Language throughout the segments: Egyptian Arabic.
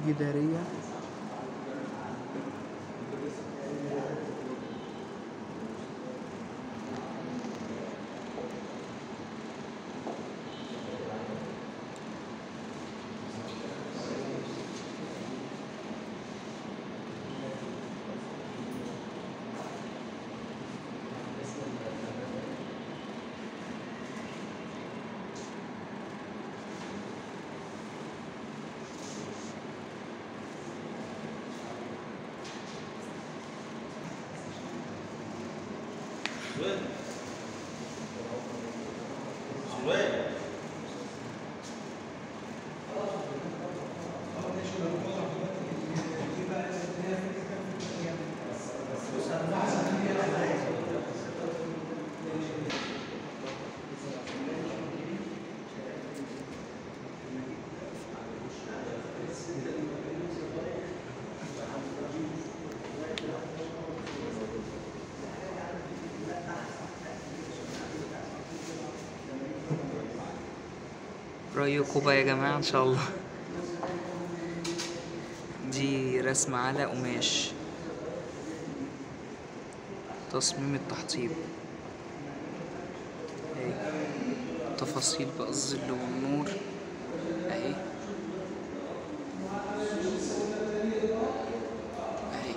جدارية رأيكم بقى يا جماعة إن شاء الله دي رسمة على قماش تصميم التحطيب اهي تفاصيل بقى الظل والنور اهي اهي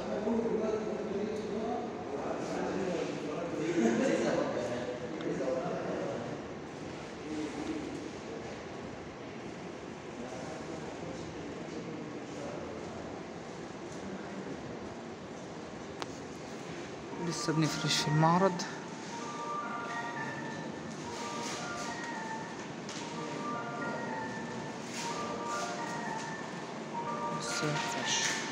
لسه بنفرش في المعرض لسه فرش